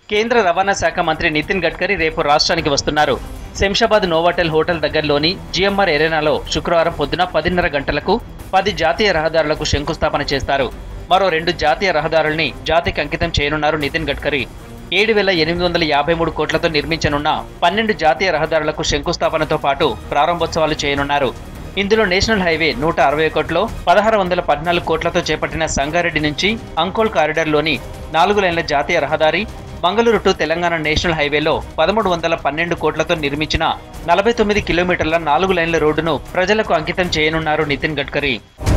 కేంద్ర రవాణా శాఖ మంత్రి నితిన్ గడ్కరీ రేపు రాష్ట్రానికి వస్తున్నారు శంషాబాద్ నోవాటెల్ హోటల్ దగ్గరలోని జిఎంఆర్ ఎరేనాలో శుక్రవారం పొద్దున పదిన్నర గంటలకు పది జాతీయ రహదారులకు శంకుస్థాపన చేస్తారు మరో రెండు జాతీయ రహదారుల్ని జాతికి అంకితం చేయనున్నారు నితిన్ గడ్కరీ ఏడు వేల ఎనిమిది వందల యాభై మూడు కోట్లతో నిర్మించనున్న పన్నెండు జాతీయ రహదారులకు శంకుస్థాపనతో పాటు ప్రారంభోత్సవాలు చేయనున్నారు ఇందులో నేషనల్ హైవే నూట అరవై ఒకటిలో పదహారు వందల పద్నాలుగు కోట్లతో చేపట్టిన సంగారెడ్డి నుంచి అంకోల్ కారిడార్లోని నాలుగు లైన్ల జాతీయ రహదారి మంగళూరు టు తెలంగాణ నేషనల్ హైవేలో పదమూడు వందల పన్నెండు కోట్లతో నిర్మించిన నలభై తొమ్మిది కిలోమీటర్ల నాలుగు లైన్ల రోడ్డును ప్రజలకు అంకితం చేయనున్నారు నితిన్ గడ్కరీ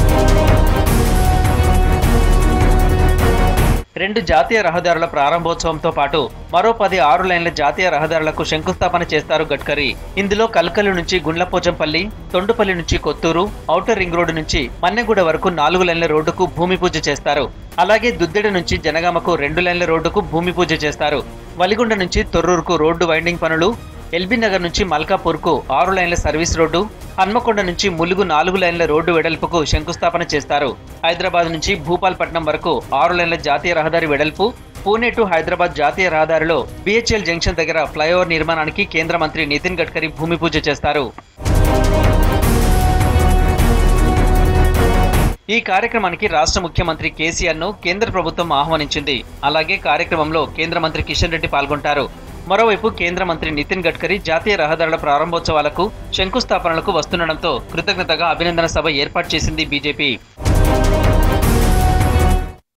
రెండు జాతీయ రహదారుల ప్రారంభోత్సవంతో పాటు మరో పది ఆరు లైన్ల జాతీయ రహదారులకు శంకుస్థాపన చేస్తారు గడ్కరీ ఇందులో కల్కలు నుంచి గుండ్లపోచంపల్లి తొండుపల్లి నుంచి కొత్తూరు ఔటర్ రింగ్ రోడ్డు నుంచి మన్నెగూడ వరకు నాలుగు లైన్ల రోడ్డుకు భూమి పూజ చేస్తారు అలాగే దుద్దెడ నుంచి జనగామకు రెండు లైన్ల రోడ్డుకు భూమి పూజ చేస్తారు వలిగొండ నుంచి తొర్రూరుకు రోడ్డు వైండింగ్ పనులు ఎల్బీ నగర్ నుంచి మల్కాపూర్కు ఆరు లైన్ల సర్వీస్ రోడ్డు హన్మకొండ నుంచి ములుగు నాలుగు లైన్ల రోడ్డు వెడల్పుకు శంకుస్థాపన చేస్తారు హైదరాబాద్ నుంచి భూపాల్పట్నం వరకు ఆరు లైన్ల జాతీయ రహదారి వెడల్పు పూణే టు హైదరాబాద్ జాతీయ రహదారిలో బిహెచ్ఎల్ జంక్షన్ దగ్గర ఫ్లైఓవర్ నిర్మాణానికి కేంద్ర మంత్రి నితిన్ గడ్కరీ భూమి పూజ చేస్తారు ఈ కార్యక్రమానికి రాష్ట్ర ముఖ్యమంత్రి కేసీఆర్ ను కేంద్ర ప్రభుత్వం ఆహ్వానించింది అలాగే కార్యక్రమంలో కేంద్ర మంత్రి కిషన్ రెడ్డి పాల్గొంటారు మరోవైపు కేంద్ర మంత్రి నితిన్ గడ్కరీ జాతీయ రహదారుల ప్రారంభోత్సవాలకు శంకుస్థాపనలకు వస్తుండటంతో కృతజ్ఞతగా అభినందన సభ ఏర్పాటు చేసింది బీజేపీ